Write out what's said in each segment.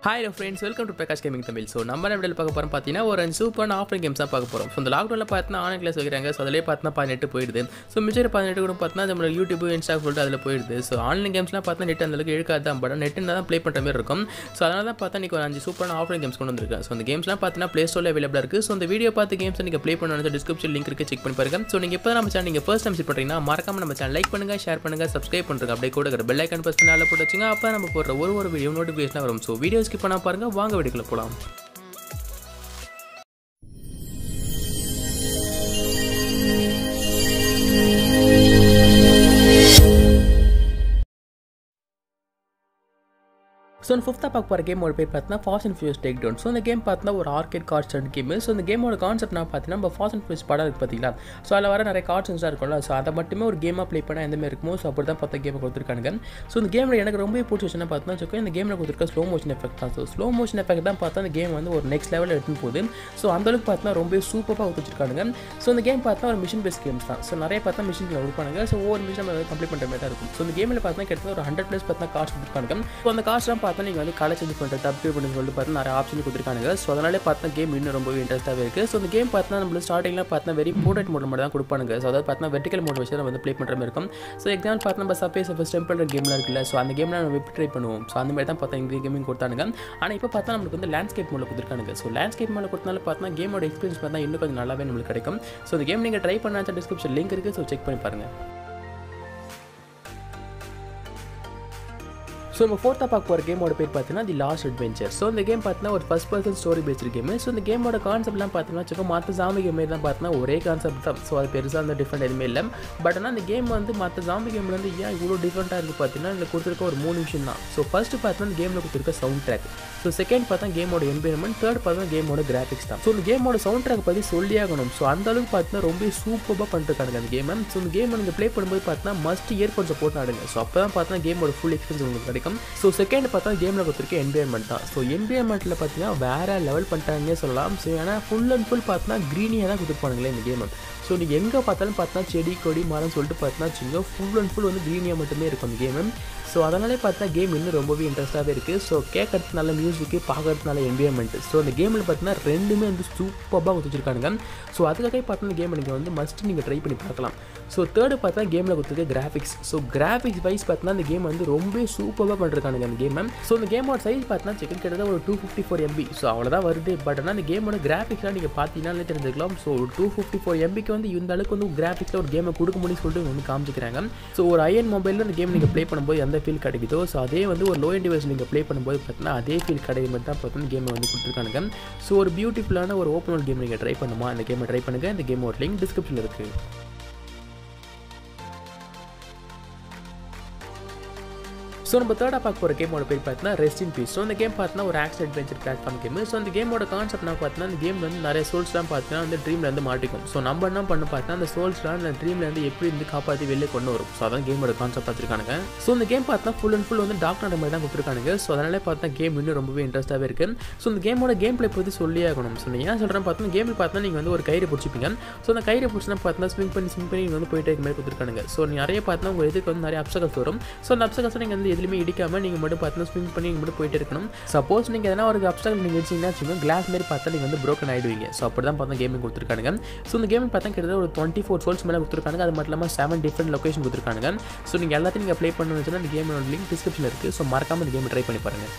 hi friends welcome to Prakash gaming Tamil so நம்ம என்ன video பார்க்க போகிறோம் பார்த்தீங்கன்னா ஒரு சூப்பரான ஆஃப்லைன் கேம்ஸ் தான் பார்க்க போகிறோம் ஸோ இந்த லாக்டவுனில் பார்த்தீங்கன்னா ஆன்லைன் கிளாஸ் வைக்கிறாங்க ஸோ அதிலே பார்த்தீங்கன்னா பதினெட்டு போயிடுது ஸோ மிச்சர் பதினெட்டு கூட பார்த்தீங்கன்னா நம்மளோட யூடியூப் இன்ஸ்டா சொல்லிட்டு அதில் போயிடுது ஸோ ஆன்லைன் கேம்ஸ்லாம் பார்த்தா நெட் அந்தளவுக்கு இழுக்காது தான் பட் நெட் தான் ப்ளே பண்ணுற மாதிரி இருக்கும் ஸோ அதனால தான் பார்த்தா நீங்கள் ஒரு அஞ்சு சூப்பரான ஆஃப்லைன் கேம்ஸ் கொண்டு வந்திருக்கேன் ஸோ அந்த கேம்ஸ்லாம் பார்த்தீங்கன்னா ப்ளே ஸ்டோரில் அவைலபிளாக இருக்குது ஸோ இந்த வீடியோ பார்த்து கேம்ஸ் நீங்கள் ப்ளே பண்ணணும் டிஸ்கிரிப்ஷன் லிங்க் இருக்குது செக் பண்ணி பாருங்க ஸோ நீங்கள் இப்போ நம்ம சேனல் நீங்கள் ஃபர்ஸ்ட் டைம் விசிட் பண்ணுறீங்கன்னா மறக்காம நம்ம சேனல் லைக் பண்ணுங்கள் ஷேர் பண்ணுங்கள் சப்ஸ்கிரைப் பண்ணுங்க அப்படியே கூட இருக்கிற பெல் ஐக்கான் ப்ரெஸ் பண்ணி அதில் போட்டு வச்சுங்க அப்போ நம்ம போடுற ஒரு ஒரு வீடியோ நோட்டிஃபிகேஷனாக வரும் ஸோ வீடியோ ஸ்கிப் பண்ணால் பாருங்கள் வாங்க வீடியோக்குள்ள போகலாம் ஸோ இந்த ஃபிஃப்த்தாக பார்க்க போகிற கேமோட பேர் பார்த்தீங்கன்னா fast and furious take down so இந்த கேம் பார்த்தீங்கன்னா ஒரு arcade car stunt game so இந்த கேமோட கான்செப்ட் நான் பார்த்தீங்கன்னா நம்ம ஃபாஸ்ட் அண்ட் ஃபியூஸ் படம் இருக்குது பார்த்தீங்களா ஸோ அதில் வர நிறைய கார்ட்ஸாக இருக்கும்ல ஸோ அதை மட்டுமே ஒரு கேமாக ப்ளே பண்ணால் எந்த மாதிரி இருக்குமோ ஸோ அப்படி தான் பார்த்தா கேமை கொடுத்துருக்காங்க ஸோ இந்த கேமில் எனக்கு ரொம்ப பிடிச்ச விஷயம் பார்த்தீங்கன்னா வச்சுக்கோ இந்த கேமில் கொடுத்துருக்க ஸ்லோ மோஷன் எஃபெக்ட் தான் ஸோ ஸ்லோ மோஷன் எஃபெக்ட் தான் பார்த்தா அந்த கேம் வந்து ஒரு நெக்ஸ்ட் லெவலில் எடுத்துன்னு போகுது ஸோ அந்தளவுக்கு பார்த்தீங்கன்னா ரொம்ப சூப்பராக வச்சுருக்காங்க ஸோ இந்த கேம் பார்த்தா ஒரு மிஷின் பேஸ் கேம்ஸ் தான் ஸோ நிறைய பார்த்தா மிஷின் கொடுப்பாங்க ஸோ ஒவ்வொரு மிஷின் நம்ம கம்ப்ளீட் பண்ணுற மாதிரி தான் இருக்கும் ஸோ இந்த கேமில் பார்த்தா கிட்டத்தட்ட ஒரு ஹண்ட்ரட் ப்ளஸ் பார்த்தா காஸ்ட் கொடுத்துருக்காங்க ஸோ அந்த காஸ்ட்லாம் பார்த்தா நீங்கள் வந்து காலேஜ் சேஞ்ச் பண்ணுறது அப்கிரேட் பண்ணி சொல்லிட்டு பார்த்தா நிறைய ஆப்ஷன் கொடுத்துருக்காங்க ஸோ அதனாலே பார்த்தா கேம் இன்னும் ரொம்பவே இன்ட்ரெஸ்ட்டாகவே இருக்குது ஸோ இந்த கேம் பார்த்தா நம்மளுக்கு ஸ்டார்டிங்கில் பார்த்தா வெரி போர்ட்ரேட் மோட் மட்டும் தான் கொடுப்பானுங்க ஸோ அதாவது பார்த்தா வெர்டிக்கல் மோட் வச்சு நம்ம வந்து ப்ளே பண்ணுற மாதிரி இருக்கும் ஸோ எக்ஸாம்பிள் பார்த்து நம்ம சப்பேஸ் ஃபஸ்ட் டெம்பிள் கேம்லாம் இருக்குல்ல ஸோ அந்த கேம்லாம் நம்ம எப்படி ட்ரை பண்ணுவோம் ஸோ அந்த மாதிரி தான் பார்த்தா இந்த கேமிங் கொடுத்தானுங்க ஆனால் இப்போ பார்த்தா நம்மளுக்கு வந்து லேண்ட்ஸ்கேப் மோடில் கொடுத்துருக்கானுங்க ஸோ லேண்ட்ஸ்கேப் மோடில் கொடுத்தனால பார்த்தா கேமோட எக்ஸ்பீரியன்ஸ் பார்த்தா இன்னும் கொஞ்சம் நல்லாவே நம்மளுக்கு கிடைக்கும் ஸோ இந்த கேம் நீங்கள் ட்ரை பண்ணாச்சா டிஸ்கிரிப்ஷன் லிங்க் இருக்குது ஸோ செக் பண்ணி பாருங்கள் ஸோ நம்ம ஃபோர்த்தாக பார்க்க போகிற கேமோட பேர் பார்த்தீங்கன்னா தி லாஸ்ட் அட்வென்ச்சர் ஸோ இந்த கேம் பார்த்தீங்கன்னா ஒரு first person story based game so இந்த கேமோட கான்செப்ட்லாம் பார்த்தீங்கன்னா வச்சுக்கோ மற்ற ஜாம்பி கேம் தான் பார்த்தீங்கன்னா ஒரே கான்செப்ட் தான் ஸோ அது பெருசாக அந்த டிஃப்ரெண்ட் எதுவுமே இல்லை பட் ஆனால் இந்த கேம் வந்து மற்ற ஜாம்பி கேம்லேருந்து ஏன் இவ்வளோ டிஃப்ரெண்ட்டாக இருக்குது பார்த்தீங்கன்னா இதில் கொடுத்துருக்க ஒரு மூணு விஷயம் தான் ஸோ ஃபஸ்ட்டு பார்த்தீங்கன்னா இந்த கேமில் கொடுத்துருக்க சவுண்ட் ட்ராக் ஸோ செகண்ட் பார்த்தா கேமோட என்விரன்மெண்ட் தேர்ட் பார்த்தா கேமோட கிராஃபிக்ஸ் தான் ஸோ இந்த கேமோட சவுண்ட் ட்ராக் பற்றி சொல்லி ஆகணும் ஸோ அந்த அளவுக்கு பார்த்தீங்கன்னா ரொம்ப சூப்பராக பண்ணிருக்காங்க அந்த கேமை ஸோ இந்த கேம் நீங்கள் ப்ளே பண்ணும்போது பார்த்தீங்கன்னா மஸ்ட் இயர் கொஞ்சம் போட்டு ஆடுங்க ஸோ அப்போ தான் பார்த்தா கேமோட ஃபுல் எக்ஸ்பீரியன்ஸ் உங்களுக்கு கிடைக்கும் ஸோ செகண்ட் செகண்ட் பார்த்தா கேமில் கொடுத்துருக்க என்விரான்மெண்ட் தான் ஸோ என்விரான்மெண்ட்டில் பார்த்தீங்கன்னா வேறு லெவல் பண்ணிட்டாங்கன்னே சொல்லலாம் ஸோ ஏன்னா ஃபுல் அண்ட் ஃபுல் பார்த்தீங்கன்னா க்ரீனியாக தான் கொடுத்துருப்பானுங்களே இந்த கேமை ஸோ நீங்கள் எங்கே பார்த்தாலும் பார்த்தா செடி கொடி மரம் சொல்லிட்டு பார்த்தீங்கன்னா வச்சுங்க ஃபுல் அண்ட் ஃபுல் வந்து க்ரீனியாக மட்டுமே இருக்கும் அந்த கேமு ஸோ அதனாலே பார்த்தா கேம் இன்னும் ரொம்பவே இன்ட்ரெஸ்ட்டாகவே இருக்குது ஸோ கேட்கறதுக்கு நல்ல மியூசிக்கு பார்க்கறதுக்கு நல்ல என்விரான்மெண்ட் ஸோ அந்த கேமில் பார்த்தீங்கன்னா ரெண்டுமே வந்து சூப்பராக வச்சுருக்கானுங்க ஸோ அதுக்காக பார்த்தா இந்த கேம் நீங்கள் வந்து மஸ்ட் நீங்கள் ட்ரை பண்ணி பார்க்கலாம் ஸோ தேர்டு பார்த்தா கேமில் கொடுத்துருக்க கிராஃபிக்ஸ் ஸோ கிராஃபிக்ஸ் வைஸ் பார்த்தீங்கன்னா அந்த கேம் வந்து ரொம்ப சூப்பராக பண்ணிருக்கானுங்க அந்த கேமை ஸோ இந்த கேமோட சைஸ் பார்த்தீங்கன்னா சிக்கன் கிட்டத்தட்ட ஒரு two fifty four MB so அவ்வளோதான் வருது பட் ஆனால் அந்த கேமோட கிராஃபிக்ஸ்லாம் நீங்கள் பார்த்தீங்கன்னாலே தெரிஞ்சுக்கலாம் ஸோ ஒரு டூ ஃபிஃப்டி ஃபோர் எம்பிக்கு வந்து இந்த அளவுக்கு வந்து கிராஃபிக்ஸில் ஒரு கேமை கொடுக்க முடியும்னு சொல்லிட்டு வந்து காமிச்சிக்கிறாங்க ஸோ ஒரு ஐஎன் மொபைலில் அந்த கேம் நீங்கள் ப்ளே பண்ணும்போது எந்த ஃபீல் கிடைக்குதோ ஸோ அதே வந்து ஒரு லோ என் டிவைஸ் நீங்கள் ப்ளே பண்ணும்போது பார்த்தீங்கன்னா அதே ஃபீல் கிடைக்கிற மாதிரி தான் பார்த்தீங்கன்னா கேமை வந்து கொடுத்துருக்கானுங்க ஸோ ஒரு பியூட்டிஃபுல்லான ஒரு ஓப்பன் கேம் நீங்கள் ட்ரை பண்ணுமா அந்த கேமை ட்ரை பண்ணுங்கள் இந்த கேமோட லிங்க் டிஸ்கிரிப்ஷனில் இருக்குது ஸோ நம்ம தேர்டாக பார்க்க போகிற கேமோட பேர் பார்த்தீங்கன்னா ரெஸ்ட் இன் பீஸ் ஸோ அந்த கேம் பார்த்தீங்கன்னா ஒரு action adventure platform game so அந்த கேமோட கான்செப்ட் நான் பார்த்தீங்கன்னா அந்த கேம் வந்து நிறைய சோல்ஸ்லாம் பார்த்தீங்கன்னா அந்த ட்ரீமில் வந்து மாட்டிக்கும் ஸோ நம்ம என்ன பண்ண பார்த்தீங்கன்னா அந்த சோல்ஸ்லாம் அந்த ட்ரீமில் வந்து எப்படி இருந்து காப்பாற்றி வெளியே கொண்டு வரும் ஸோ அதான் கேமோட கான்செப்ட் பார்த்துருக்காங்க ஸோ இந்த கேம் பார்த்தா ஃபுல் அண்ட் ஃபுல் வந்து டாக்டர் மாதிரி தான் கொடுத்துருக்காங்க ஸோ அதனால பார்த்தா கேம் இன்னும் ரொம்பவே இன்ட்ரெஸ்ட்டாகவே இருக்குது ஸோ இந்த கேமோட கேம் பிளே பற்றி சொல்லி ஆகணும் ஸோ ஏன் சொல்கிறேன் பார்த்தீங்கன்னா கேமில் பார்த்தா நீங்கள் வந்து ஒரு கயிறு பிடிச்சிப்பீங்க ஸோ அந்த கயிறு பிடிச்சினா பார்த்தீங்கன்னா ஸ்விங் பண்ணி ஸ்விங் பண்ணி வந்து போயிட்டே இருக்க மாதிரி கொடுத்துருக்காங்க ஸோ நிறைய பார்த்தீங்கன்னா உங்கள் இதுக்கு வந்து நிறைய அப்சகல்ஸ் வரும் ஸோ அந்த அப்சகல்ஸ் நீங்கள் வந்து எதுலையுமே இடிக்காமல் நீங்கள் மட்டும் பார்த்தீங்கன்னா ஸ்விங் பண்ணி நீங்கள் மட்டும் போயிட்டே இருக்கணும் சப்போஸ் நீங்கள் எதனா ஒரு அப்சகல் நீங்கள் வச்சிங்கன்னா வச்சுக்கோங்க கிளாஸ் மாதிரி பார்த்தா நீங்கள் வந்து ப்ரோக்கன் ஆகிடுவீங்க ஸோ அப்படி தான் பார்த்தா கேமிங் கொடுத்துருக்காங்க ஸோ இந்த கேமிங் பார்த்தா கிட்டத்தட்ட ஒரு டுவெண்ட்டி ஃபோர் சோல்ஸ் மேலே கொடுத்துருக்காங்க அது மட்டும் இல்லாமல் செவன் டிஃப்ரெண்ட் லொக்கேஷன் கொடுத்துருக்காங்க ஸோ நீங்கள் எல்லாத்தையும் நீங்கள் ப்ளே பண்ண வச்சுன்னா அந்த கேமோட லிங்க் டிஸ்கிரிப்ஷனில் இருக்குது ஸோ மறக்காமல் இந்த கேம் ட்ரை பண்ணி பாருங்கள்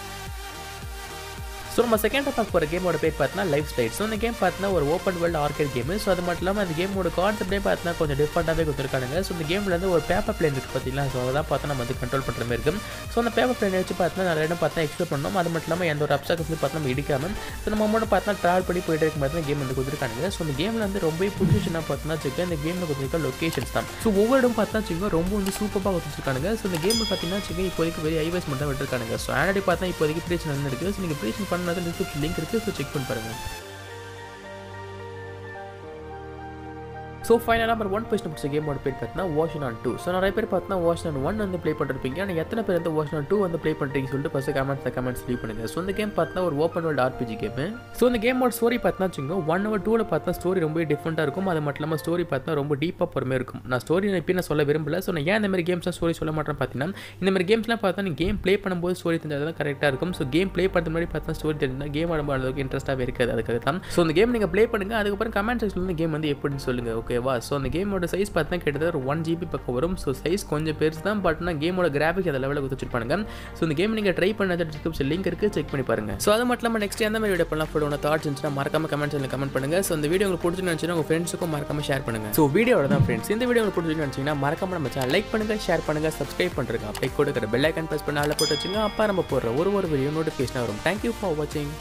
ஸோ நம்ம செகண்ட் பார்க்க போகிற கேமோட பேர் பார்த்தீங்கன்னா லைஃப் ஸ்டைல் ஸோ இந்த கேம் பார்த்தீங்கன்னா ஒரு open world arcade game so அது மட்டும் இல்லாமல் அந்த கேமோட கான்செப்டே பார்த்தீங்கன்னா கொஞ்சம் டிஃப்ரெண்ட்டாகவே கொடுத்துருக்காங்க ஸோ இந்த கேமில் வந்து ஒரு பேப்பர் பிளேன் இருக்குது பார்த்தீங்களா ஸோ அதை தான் பார்த்தா நம்ம வந்து கண்ட்ரோல் பண்ணுற மாதிரி இருக்கும் ஸோ அந்த பேப்பர் பிளேன் வச்சு பார்த்தீங்கன்னா நிறைய இடம் பார்த்தா எக்ஸ்ப்ளோர் பண்ணோம் அது மட்டும் இல்லாமல் எந்த ஒரு அப்சாக்ஸ் வந்து பார்த்தா நம்ம இடிக்காமல் ஸோ நம்ம மட்டும் பார்த்தா ட்ராவல் பண்ணி போயிட்டு இருக்க மாதிரி தான் கேம் வந்து கொடுத்துருக்காங்க ஸோ இந்த கேமில் வந்து ரொம்ப புதுசு என்ன பார்த்தீங்கன்னா வச்சுக்கோங்க இந்த கேமில் கொடுத்துருக்க லொக்கேஷன்ஸ் தான் ஸோ ஒவ்வொரு இடம் பார்த்தா வச்சுக்கோங்க ரொம்ப வந்து சூப்பராக கொடுத்துருக்காங்க ஸோ இந்த கேமில் பார்த்தீங்கன்னா வச்சுக்கோங்க இப்போதைக்கு வெறும் ஐவேஸ் மட்டும் தான் விட்டுருக்காங்க ஸோ ஆல்ரெடி பார்த்தா இப்போதைக்கு பிரச்சனை வந்து இருக்குது ஸோ நீங்கள் பிரச்சனை பண்ணாத டிஸ்கிரிப்ஷன் லிங்க் இருக்குது ஸோ செக் பண்ணி பாருங்கள் ஸோ ஃபைனலாக நம்பர் ஒன் பொசிஷன் பிடிச்ச கேமோட பேர் பார்த்தீங்கன்னா வாஷன் ஆன் டூ ஸோ நிறைய பேர் பார்த்தீங்கன்னா வாஷன் ஆன் ஒன் வந்து ப்ளே பண்ணிருப்பீங்க ஆனால் எத்தனை பேர் வந்து வாஷன் ஆன் டூ வந்து ப்ளே பண்ணுறீங்கன்னு சொல்லிட்டு ஃபஸ்ட்டு கமெண்ட்ஸ் கமெண்ட்ஸ் லீவ் பண்ணுங்க ஸோ இந்த கேம் பார்த்தீங்கன்னா ஒரு open world RPG game so இந்த கேமோட ஸ்டோரி பார்த்தீங்கன்னா வச்சுக்கோங்க ஒன் ஹவர் டூவில் பார்த்தா ஸ்டோரி ரொம்ப டிஃப்ரெண்ட்டாக இருக்கும் அது மட்டும் இல்லாமல் ஸ்டோரி பார்த்தா ரொம்ப டீப்பாக பொறுமையாக இருக்கும் நான் ஸ்டோரி இப்போ நான் சொல்ல விரும்பல ஸோ நான் ஏன் இந்த மாதிரி கேம்ஸ்லாம் ஸ்டோரி சொல்ல மாட்டேன் பார்த்தீங்கன்னா இந்த மாதிரி கேம்ஸ்லாம் பார்த்தா நீ கேம் ப்ளே பண்ணும்போது ஸ்டோரி தெரிஞ்சால் தான் கரெக்டாக இருக்கும் ஸோ கேம் ப்ளே பண்ணுறது முன்னாடி பார்த்தா ஸ்டோரி தெரிஞ்சால் கேம் ஆடும் அளவுக்கு இன்ட்ரெஸ்ட்டாகவே இருக்காது அதுக்காக தான் ஸோ இந்த கேம் நீங்கள் ப்ளே பண்ணுங்க அதுக்கப்புறம் கமெண்ட் செக்ஷனில் இந்த கேம் வந்து எப்படின்னு சொல்லுங்கள் ஓகேவா ஸோ அந்த கேமோட சைஸ் பார்த்தீங்கன்னா கிட்டத்தட்ட ஒரு ஒன் ஜிபி பக்கம் வரும் ஸோ சைஸ் கொஞ்சம் பெருசு தான் பட் நான் கேமோட கிராஃபிக்ஸ் அந்த லெவலில் வச்சுருப்பாங்க ஸோ இந்த கேம் நீங்கள் ட்ரை பண்ண டிஸ்கிரிப்ஷன் லிங்க் இருக்குது செக் பண்ணி பாருங்க ஸோ அது மட்டும் இல்லாமல் நெக்ஸ்ட் எந்த மாதிரி வீடியோ பண்ணலாம் ஃபோட்டோ தாட்ஸ் இருந்துச்சுன்னா மறக்காம கமெண்ட் செக்ஷனில் கமெண்ட் பண்ணுங்க ஸோ இந்த வீடியோ உங்களுக்கு பிடிச்சிருந்துச்சுன்னா உங்கள் ஃப்ரெண்ட்ஸுக்கும் மறக்காம ஷேர் பண்ணுங்க ஸோ வீடியோட தான் ஃப்ரெண்ட்ஸ் இந்த வீடியோ உங்களுக்கு பிடிச்சிருந்துச்சுன்னா மறக்காம நம்ம சேனல் லைக் பண்ணுங்க ஷேர் பண்ணுங்க சப்ஸ்கிரைப் பண்ணுறங்க அப்படியே கொடுக்குற பெல் ஐக்கன் ப்ரெஸ் பண்ணி அதில் போட்டு வச்சுங்க அப்போ நம்ம போடுற ஒரு ஒரு வீடியோ நோட்டிஃபிகேஷன் வரும் தேங்க்யூ ஃபார் வாட்சிங்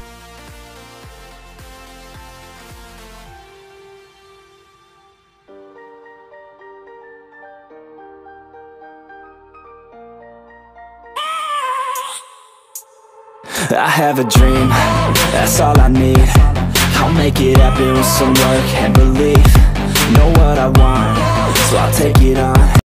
I have a dream, that's all I need I'll make it happen with some work and belief Know what I want, so I'll take it on